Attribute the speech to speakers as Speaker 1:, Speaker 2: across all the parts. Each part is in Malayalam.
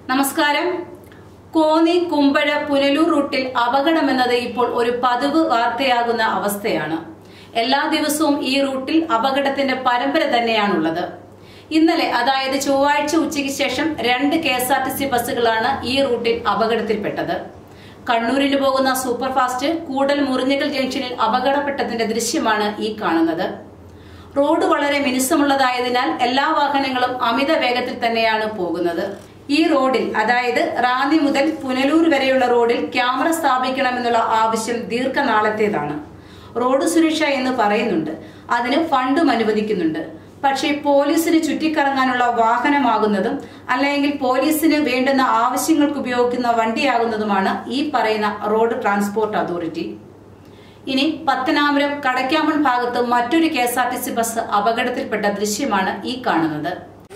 Speaker 1: നമസ്കാരം കോന്നി കുമ്പഴ പുനലൂർ റൂട്ടിൽ അപകടമെന്നത് ഇപ്പോൾ ഒരു പതിവ് വാർത്തയാകുന്ന അവസ്ഥയാണ് എല്ലാ ദിവസവും ഈ റൂട്ടിൽ അപകടത്തിന്റെ പരമ്പര തന്നെയാണുള്ളത് ഇന്നലെ അതായത് ചൊവ്വാഴ്ച ഉച്ചയ്ക്ക് ശേഷം രണ്ട് K S R T C ബസ്സുകളാണ് ഈ റൂട്ടിൽ അപകടത്തിൽപ്പെട്ടത് കണ്ണൂരിന് പോകുന്ന സൂപ്പർ ഫാസ്റ്റ് കൂടൽ മുറിഞ്ഞകൽ ജംഗ്ഷനിൽ അപകടപ്പെട്ടതിന്റെ ദൃശ്യമാണ് ഈ കാണുന്നത് റോഡ് വളരെ മിനുസമുള്ളതായതിനാൽ എല്ലാ വാഹനങ്ങളും അമിത വേഗത്തിൽ തന്നെയാണ് പോകുന്നത് ഈ റോഡിൽ അതായത് റാന്നി മുതൽ പുനലൂർ വരെയുള്ള റോഡിൽ ക്യാമറ സ്ഥാപിക്കണമെന്നുള്ള ആവശ്യം ദീർഘനാളത്തേതാണ് റോഡ് സുരക്ഷ എന്ന് പറയുന്നുണ്ട് അതിന് ഫണ്ടും അനുവദിക്കുന്നുണ്ട് പക്ഷേ പോലീസിന് ചുറ്റിക്കറങ്ങാനുള്ള വാഹനമാകുന്നതും അല്ലെങ്കിൽ പോലീസിന് വേണ്ടുന്ന ആവശ്യങ്ങൾക്ക് ഉപയോഗിക്കുന്ന വണ്ടിയാകുന്നതുമാണ് ഈ പറയുന്ന റോഡ് ട്രാൻസ്പോർട്ട് അതോറിറ്റി ഇനി പത്തനാപുരം കടയ്ക്കാമൺ ഭാഗത്ത് മറ്റൊരു K S R T C bus അപകടത്തിൽപ്പെട്ട ദൃശ്യമാണ് ഈ കാണുന്നത്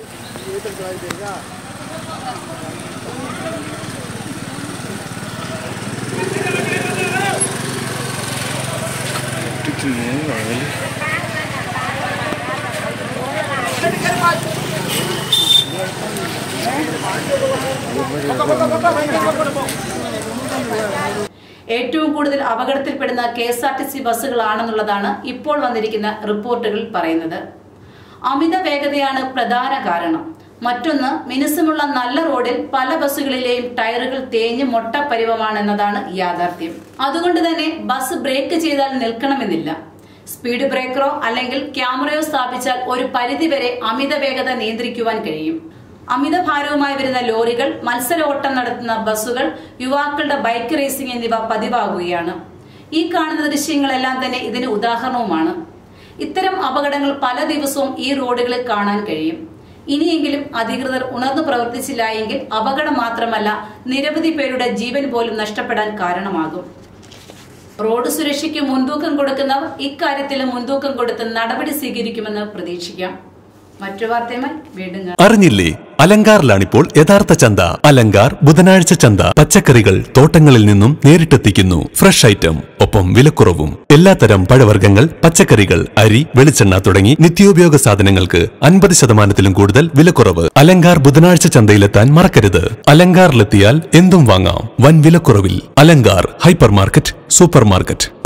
Speaker 1: ഏറ്റവും കൂടുതൽ അപകടത്തിൽപ്പെടുന്ന K S R T C ബസ്സുകളാണെന്നുള്ളതാണ് ഇപ്പോൾ വന്നിരിക്കുന്ന റിപ്പോർട്ടുകളിൽ പറയുന്നത് അമിത വേഗതയാണ് പ്രധാന കാരണം മറ്റൊന്ന് മിനുസമുള്ള നല്ല റോഡിൽ പല ബസ്സുകളിലെയും ടയറുകൾ തേഞ്ഞ് മൊട്ട പരിവമാണെന്നതാണ് യാഥാർത്ഥ്യം അതുകൊണ്ട് തന്നെ ബസ് ബ്രേക്ക് ചെയ്താൽ നിൽക്കണമെന്നില്ല സ്പീഡ് ബ്രേക്കറോ അല്ലെങ്കിൽ ക്യാമറയോ സ്ഥാപിച്ചാൽ ഒരു പരിധിവരെ അമിത വേഗത നിയന്ത്രിക്കുവാൻ കഴിയും അമിത ഭാരവുമായി വരുന്ന ലോറികൾ മത്സര ഓട്ടം നടത്തുന്ന ബസ്സുകൾ യുവാക്കളുടെ ബൈക്ക് റേസിംഗ് എന്നിവ പതിവാകുകയാണ് ഈ കാണുന്ന ദൃശ്യങ്ങളെല്ലാം തന്നെ ഇതിന് ഉദാഹരണവുമാണ് ഇത്തരം അപകടങ്ങൾ പല ദിവസവും ഈ റോഡുകളിൽ കാണാൻ കഴിയും ഇനിയെങ്കിലും അധികൃതർ ഉണർന്നു പ്രവർത്തിച്ചില്ല എങ്കിൽ അപകടം മാത്രമല്ല നിരവധി പേരുടെ ജീവൻ പോലും നഷ്ടപ്പെടാൻ കാരണമാകും റോഡ് സുരക്ഷയ്ക്ക് മുൻതൂക്കം കൊടുക്കുന്നവർ ഇക്കാര്യത്തിൽ മുൻതൂക്കം കൊടുത്ത് നടപടി സ്വീകരിക്കുമെന്ന് പ്രതീക്ഷിക്കാം മറ്റു വാർത്തയുമായി വീണ്ടും കാണാം.
Speaker 2: അറിഞ്ഞില്ലേ അലങ്കാറിലാണിപ്പോൾ യഥാർത്ഥ ചന്ത അലങ്കാർ ബുധനാഴ്ച ചന്ത പച്ചക്കറികൾ തോട്ടങ്ങളിൽ നിന്നും നേരിട്ടെത്തിക്കുന്നു ഫ്രഷ് ഐറ്റം ഒപ്പം വിലക്കുറവും എല്ലാത്തരം പഴവർഗ്ഗങ്ങൾ പച്ചക്കറികൾ അരി വെളിച്ചെണ്ണ തുടങ്ങി നിത്യോപയോഗ സാധനങ്ങൾക്ക് അൻപത് ശതമാനത്തിലും കൂടുതൽ വിലക്കുറവ് അലങ്കാർ ബുധനാഴ്ച ചന്തയിലെത്താൻ മറക്കരുത് അലങ്കാറിലെത്തിയാൽ എന്തും വാങ്ങാം വൻ വിലക്കുറവിൽ Alankar hyper market super market